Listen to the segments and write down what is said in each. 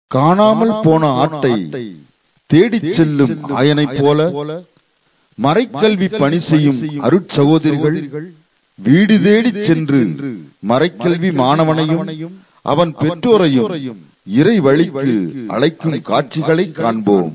காணாமல் போன ஆட்டை தேடிச் செல்லும் ஆயனைப் போல மறைக்கல்வி பணி செய்யும் அருட்சகோதரிகள் வீடு தேடிச் சென்று மறைக்கல்வி மாணவனையும் அவன் பெற்றோரையும் இறை வழிக்கு அழைக்கும் காட்சிகளை காண்போம்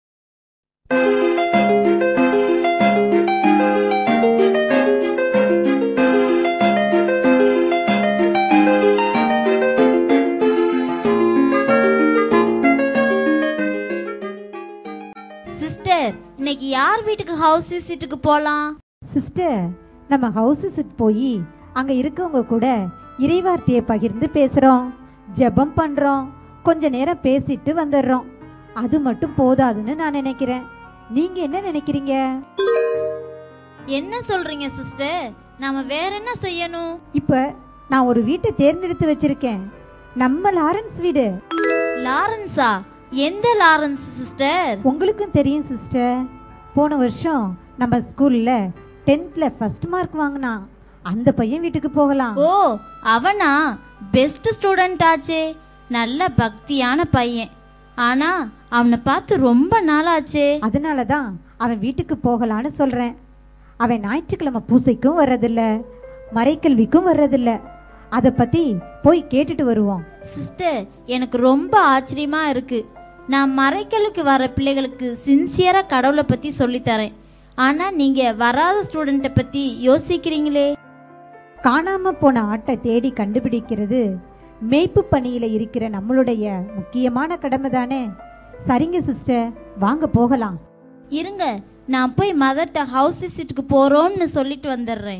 சிஸ்டர் இன்னைக்கு யார் வீட்டுக்கு ஹவுஸ் விசிட்டுக்கு போலாம் சிஸ்டர் நம்ம ஹவுஸ் விசிட் போய் அங்க இருக்கவங்க கூட இறைவார்த்தையை பகிர்ந்து பேசுறோம் ஜெபம் பண்றோம் கொஞ்ச நேரம் பேசிட்டு வந்துடுறோம் அது மட்டும் போதாதுன்னு நான் நினைக்கிறேன் நீங்க என்ன நினைக்கிறீங்க என்ன சொல்றீங்க சிஸ்டர் நாம வேற என்ன செய்யணும் இப்ப நான் ஒரு வீட்டை தேர்ந்தெடுத்து வச்சிருக்கேன் நம்ம லாரன்ஸ் வீடு லாரன்ஸா எந்த லாரன்ஸ் சிஸ்டர் உங்களுக்கும் தெரியும் சிஸ்டர் போன வருஷம் நம்ம ஸ்கூல்ல டென்த்ல ஃபர்ஸ்ட் மார்க் வாங்கினான் அந்த பையன் வீட்டுக்கு போகலாம் ஓ அவனா பெஸ்ட் ஸ்டூடெண்ட் ஆச்சே நல்ல பக்தியான பையன் ஆனா அவனை பார்த்து ரொம்ப நாளாச்சே அதனால தான் அவன் வீட்டுக்கு போகலான்னு சொல்றேன் அவன் ஞாயிற்றுக்கிழமை பூசைக்கும் வர்றதில்ல மறைக்கல்விக்கும் வர்றதில்ல அதை பத்தி போய் கேட்டுட்டு வருவோம் சிஸ்டர் எனக்கு ரொம்ப ஆச்சரியமா இருக்கு நான் மறைக்கலுக்கு வர பிள்ளைகளுக்கு சின்சியரா கடவுளை பத்தி சொல்லித் தரேன் ஆனா நீங்க வராத ஸ்டூடெண்ட்டை பத்தி யோசிக்கிறீங்களே காணாம போன ஆட்டை தேடி கண்டுபிடிக்கிறது மேய்ப்பு பணியில இருக்கிற நம்மளுடைய முக்கியமான கடமை தானே சரிங்க சிஸ்டர் வாங்க போகலாம் இருங்க நான் போய் மதர்ட்ட ஹவுஸ் விசிட்டுக்கு போறோம்னு சொல்லிட்டு வந்துடுறேன்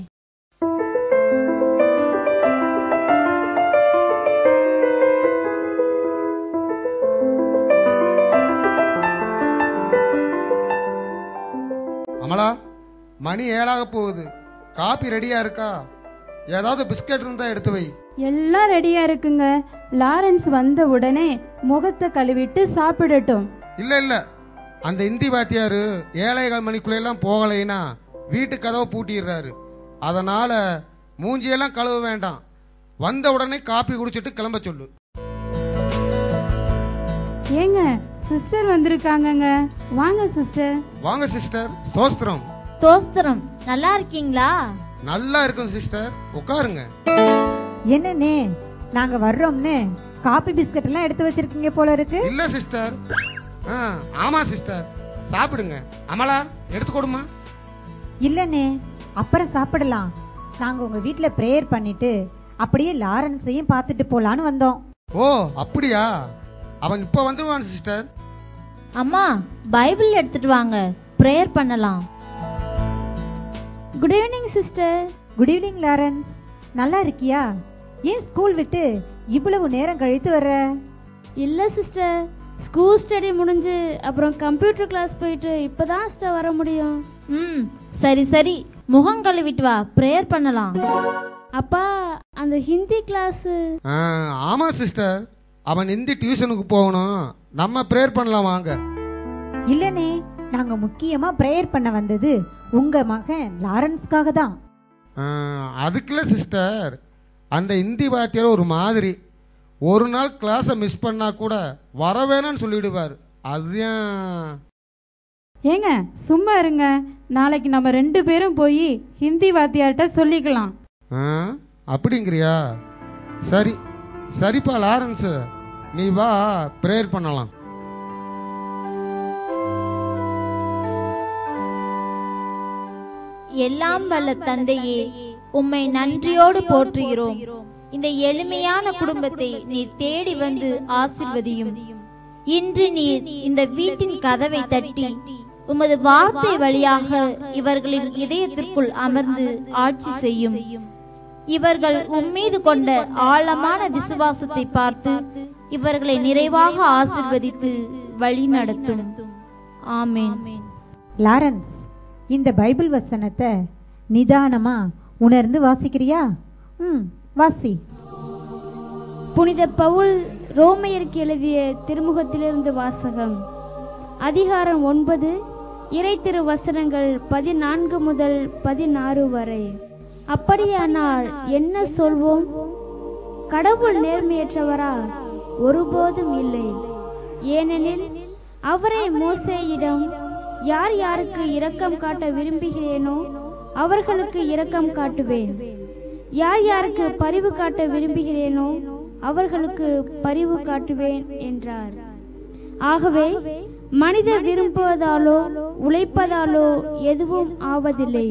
அமலா மணி ஏழாக போகுது காபி ரெடியா இருக்கா ஏதாவது பிஸ்கட் இருந்தா எடுத்து வை எல்லாம் ரெடியா இருக்குங்க லாரன்ஸ் வந்த உடனே முகத்தை கழுவிட்டு சாப்பிடட்டும் இல்ல இல்ல அந்த இந்தி வாத்தியாரு ஏழைகள் மணிக்குள்ள எல்லாம் போகலைன்னா வீட்டு கதவை பூட்டிடுறாரு அதனால மூஞ்சியெல்லாம் கழுவ வேண்டாம் வந்த உடனே காப்பி குடிச்சிட்டு கிளம்ப சொல்லு ஏங்க சிஸ்டர் வந்திருக்காங்கங்க வாங்க சிஸ்டர் வாங்க சிஸ்டர் ஸ்தோஸ்திரம் தோஸ்திரம் நல்லா இருக்கீங்களா நல்லா இருக்கும் சிஸ்டர் உட்காருங்க என்னண்ணே நாங்க வர்றோம்னு காபி பிஸ்கட் எல்லாம் எடுத்து வச்சிருக்கீங்க போல இருக்கு இல்ல சிஸ்டர் ஆ, ஆமா சிஸ்டர் சாப்பிடுங்க அமலா எடுத்து கொடுமா இல்லண்ணே அப்புறம் சாப்பிடலாம் நாங்க உங்க வீட்ல ப்ரேயர் பண்ணிட்டு அப்படியே லாரன்ஸையும் பார்த்துட்டு போலான்னு வந்தோம் ஓ அப்படியா அவன் இப்ப வந்துருவான் சிஸ்டர் அம்மா பைபிள் எடுத்துட்டு வாங்க ப்ரேயர் பண்ணலாம் good evening sister good evening Lawrence நல்லா இருக்கியா ஏன் ஸ்கூல் விட்டு இவ்வளவு நேரம் கழித்து வர்ற இல்ல சிஸ்டர் ஸ்கூல் ஸ்டடி முடிஞ்சு அப்புறம் கம்ப்யூட்டர் கிளாஸ் போயிட்டு இப்பதான் சிஸ்டர் வர முடியும் ம் சரி சரி முகம் கழுவிட்டு வா ப்ரேயர் பண்ணலாம் அப்பா அந்த ஹிந்தி கிளாஸ் ஆ, ஆமா சிஸ்டர் அவன் இந்தி டியூஷனுக்கு போகணும் நம்ம ப்ரேயர் பண்ணலாம் வாங்க இல்லனே நாங்க முக்கியமா ப்ரேயர் பண்ண வந்தது உங்க மகன் லாரன்ஸ்க்காக தான் ஆ, அதுக்குள்ள சிஸ்டர் அந்த இந்தி வாத்தியார் ஒரு மாதிரி ஒரு நாள் கிளாஸை மிஸ் பண்ணா கூட வர வேணாம்னு சொல்லிடுவார் அதுதான் ஏங்க சும்மா இருங்க நாளைக்கு நம்ம ரெண்டு பேரும் போய் ஹிந்தி வாத்தியார்கிட்ட சொல்லிக்கலாம் ஆ, அப்படிங்கிறியா சரி சரிப்பா லாரன்ஸ் நீ வா ப்ரேயர் பண்ணலாம் எல்லாம் வல்ல தந்தையே உம்மை நன்றியோடு போற்றுகிறோம் இந்த எளிமையான குடும்பத்தை நீர் தேடி வந்து ஆசிர்வதியும் இன்று நீர் இந்த வீட்டின் கதவை தட்டி உமது வார்த்தை வழியாக இவர்களின் இதயத்திற்குள் அமர்ந்து ஆட்சி செய்யும் இவர்கள் உம்மீது கொண்ட ஆழமான விசுவாசத்தை பார்த்து இவர்களை நிறைவாக ஆசிர்வதித்து வழி நடத்தும் ஆமென் லாரன்ஸ் இந்த பைபிள் வசனத்தை நிதானமா உணர்ந்து வாசிக்கிறியா ம் வாசி புனித பவுல் ரோமையருக்கு எழுதிய திருமுகத்திலிருந்து வாசகம் அதிகாரம் ஒன்பது இறை திரு வசனங்கள் பதினான்கு முதல் பதினாறு வரை அப்படியானால் என்ன சொல்வோம் கடவுள் நேர்மையற்றவரா ஒருபோதும் இல்லை ஏனெனில் அவரே மோசேயிடம் யார் யாருக்கு இரக்கம் காட்ட விரும்புகிறேனோ அவர்களுக்கு இரக்கம் காட்டுவேன் யார் யாருக்கு பரிவு காட்ட விரும்புகிறேனோ அவர்களுக்கு பரிவு காட்டுவேன் என்றார் ஆகவே மனிதர் விரும்புவதாலோ உழைப்பதாலோ எதுவும் ஆவதில்லை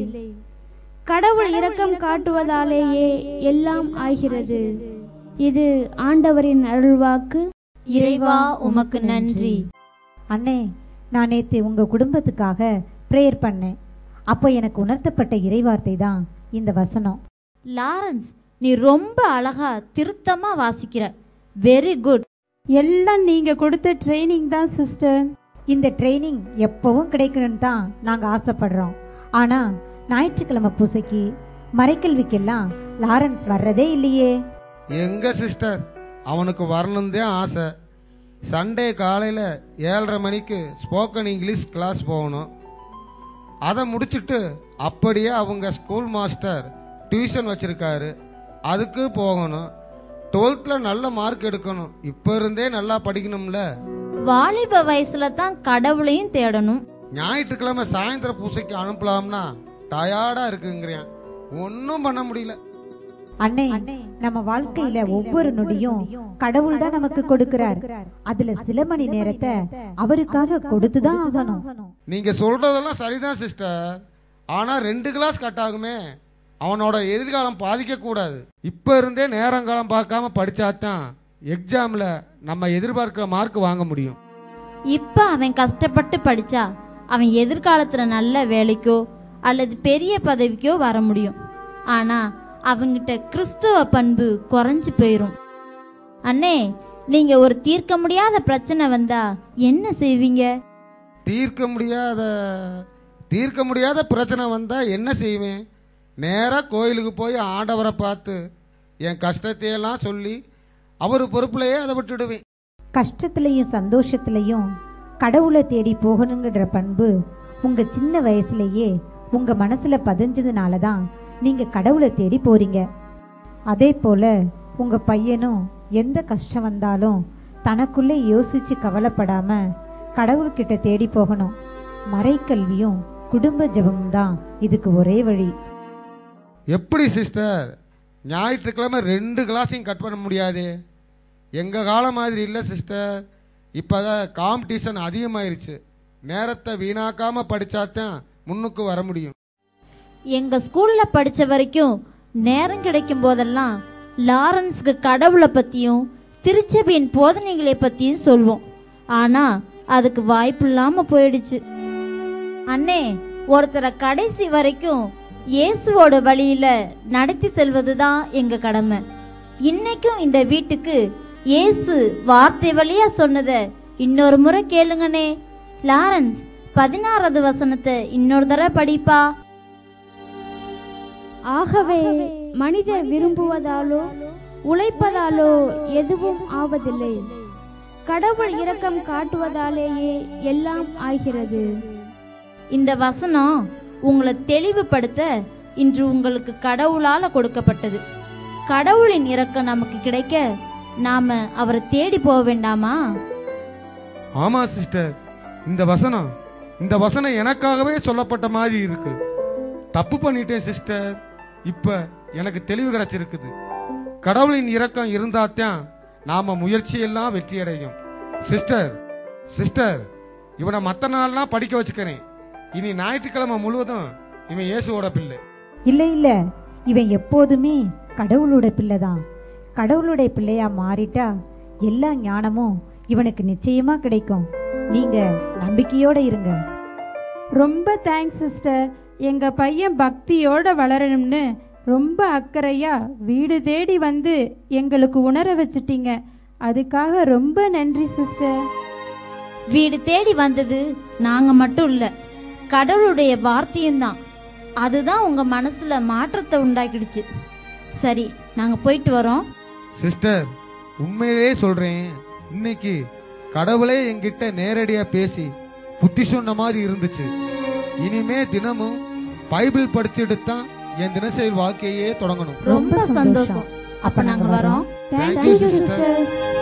கடவுள் இரக்கம் காட்டுவதாலேயே எல்லாம் ஆகிறது இது ஆண்டவரின் அருள்வாக்கு இறைவா உமக்கு நன்றி அண்ணே நான் நேத்து உங்க குடும்பத்துக்காக ப்ரேயர் பண்ணேன் அப்போ எனக்கு உணர்த்தப்பட்ட இறைவார்த்தை தான் இந்த வசனம் லாரன்ஸ் நீ ரொம்ப அழகா திருத்தமா வாசிக்கிற வெரி குட் எல்லாம் நீங்க கொடுத்த ட்ரைனிங் தான் சிஸ்டர் இந்த ட்ரைனிங் எப்பவும் கிடைக்கணும்னு தான் நாங்க ஆசைப்படுறோம் ஆனா ஞாயிற்றுக்கிழமை பூசைக்கு மறைக்கல்விக்கெல்லாம் லாரன்ஸ் வர்றதே இல்லையே எங்க சிஸ்டர் அவனுக்கு வரணுந்தே ஆசை சண்டே காலையில் ஏழரை மணிக்கு ஸ்போக்கன் இங்கிலீஷ் கிளாஸ் போகணும் அதை முடிச்சிட்டு அப்படியே அவங்க ஸ்கூல் மாஸ்டர் டியூஷன் வச்சிருக்காரு அதுக்கு போகணும் டுவெல்த்தில் நல்ல மார்க் எடுக்கணும் இப்போ இருந்தே நல்லா படிக்கணும்ல வாலிப வயசுல தான் கடவுளையும் தேடணும் ஞாயிற்றுக்கிழமை சாயந்தர பூசைக்கு அனுப்பலாம்னா டயர்டா இருக்குங்கிறேன் ஒன்றும் பண்ண முடியல அண்ணே நம்ம வாழ்க்கையில ஒவ்வொரு நொடியும் கடவுள் தான் நமக்கு கொடுக்கிறார் அதுல சில மணி நேரத்தை அவருக்காக கொடுத்துதான் ஆகணும் நீங்க சொல்றதெல்லாம் சரிதான் சிஸ்டர் ஆனா ரெண்டு கிளாஸ் கட் ஆகுமே அவனோட எதிர்காலம் பாதிக்க கூடாது இப்ப இருந்தே நேரங்காலம் பார்க்காம படிச்சாதான் எக்ஸாம்ல நம்ம எதிர்பார்க்கிற மார்க் வாங்க முடியும் இப்ப அவன் கஷ்டப்பட்டு படிச்சா அவன் எதிர்காலத்துல நல்ல வேலைக்கோ அல்லது பெரிய பதவிக்கோ வர முடியும் ஆனா அவங்கிட்ட கிறிஸ்துவ பண்பு குறைஞ்சு போயிரும் அண்ணே நீங்க ஒரு தீர்க்க முடியாத பிரச்சனை வந்தா என்ன செய்வீங்க தீர்க்க முடியாத தீர்க்க முடியாத பிரச்சனை வந்தா என்ன செய்வேன் நேரா கோயிலுக்கு போய் ஆண்டவரை பார்த்து என் கஷ்டத்தையெல்லாம் சொல்லி அவர் பொறுப்புலையே அதை விட்டுடுவேன் கஷ்டத்திலையும் சந்தோஷத்திலையும் கடவுளை தேடி போகணுங்கிற பண்பு உங்க சின்ன வயசுலயே உங்க மனசுல பதிஞ்சதுனால தான் நீங்க கடவுளை தேடி போறீங்க அதே போல உங்க பையனும் எந்த கஷ்டம் வந்தாலும் தனக்குள்ளே யோசிச்சு கவலைப்படாம கடவுள்கிட்ட தேடி போகணும் மறைக்கல்வியும் குடும்ப ஜெபமும் தான் இதுக்கு ஒரே வழி எப்படி சிஸ்டர் ஞாயிற்றுக்கிழமை ரெண்டு கிளாஸையும் கட் பண்ண முடியாதே எங்கள் காலம் மாதிரி இல்லை சிஸ்டர் இப்போ காம்படிஷன் அதிகமாயிருச்சு நேரத்தை வீணாக்காம படிச்சாதான் முன்னுக்கு வர முடியும் எங்க ஸ்கூல்ல படிச்ச வரைக்கும் நேரம் கிடைக்கும் போதெல்லாம் லாரன்ஸ்க்கு கடவுளை பத்தியும் திருச்சபையின் போதனைகளை பத்தியும் சொல்வோம் ஆனா அதுக்கு வாய்ப்பு இல்லாம போயிடுச்சு அண்ணே ஒருத்தரை கடைசி வரைக்கும் இயேசுவோட வழியில நடத்தி செல்வதுதான் எங்க கடமை இன்னைக்கும் இந்த வீட்டுக்கு இயேசு வார்த்தை வழியா சொன்னத இன்னொரு முறை கேளுங்கண்ணே லாரன்ஸ் பதினாறாவது வசனத்தை இன்னொரு தடவை படிப்பா ஆகவே மனிதர் விரும்புவதாலோ உழைப்பதாலோ எதுவும் ஆவதில்லை கடவுள் இரக்கம் காட்டுவதாலேயே எல்லாம் ஆகிறது இந்த வசனம் உங்களை தெளிவுபடுத்த இன்று உங்களுக்கு கடவுளால கொடுக்கப்பட்டது கடவுளின் இரக்கம் நமக்கு கிடைக்க நாம அவரை தேடி போக வேண்டாமா ஆமா சிஸ்டர் இந்த வசனம் இந்த வசனம் எனக்காகவே சொல்லப்பட்ட மாதிரி இருக்கு தப்பு பண்ணிட்டேன் சிஸ்டர் இப்ப எனக்கு தெளிவு கிடைச்சிருக்குது கடவுளின் இரக்கம் இருந்தாத்தான் நாம முயற்சியெல்லாம் வெற்றி அடையும் சிஸ்டர் சிஸ்டர் இவனை மற்ற நாள்லாம் படிக்க வச்சுக்கிறேன் இனி ஞாயிற்றுக்கிழமை முழுவதும் இவன் இயேசுவோட பிள்ளை இல்ல இல்ல இவன் எப்போதுமே கடவுளோட பிள்ளைதான் கடவுளுடைய பிள்ளையா மாறிட்டா எல்லா ஞானமும் இவனுக்கு நிச்சயமா கிடைக்கும் நீங்க நம்பிக்கையோட இருங்க ரொம்ப தேங்க்ஸ் சிஸ்டர் எங்க பையன் பக்தியோட வளரணும்னு ரொம்ப அக்கறையா வீடு தேடி வந்து எங்களுக்கு உணர வச்சிட்டீங்க அதுக்காக ரொம்ப நன்றி சிஸ்டர் வீடு தேடி வந்தது நாங்க மட்டும் இல்ல கடவுளுடைய வார்த்தையும் தான் அதுதான் உங்க மனசுல மாற்றத்தை உண்டாக்கிடுச்சு சரி நாங்க போயிட்டு வரோம் சிஸ்டர் உண்மையிலே சொல்றேன் இன்னைக்கு கடவுளே என்கிட்ட நேரடியா பேசி புத்தி சொன்ன மாதிரி இருந்துச்சு இனிமே தினமும் பைபிள் படிச்சுட்டு தான் என் தினசரி வாழ்க்கையே தொடங்கணும் ரொம்ப சந்தோஷம் அப்ப நாங்க வரோம் Thank you, thank you sister. Sisters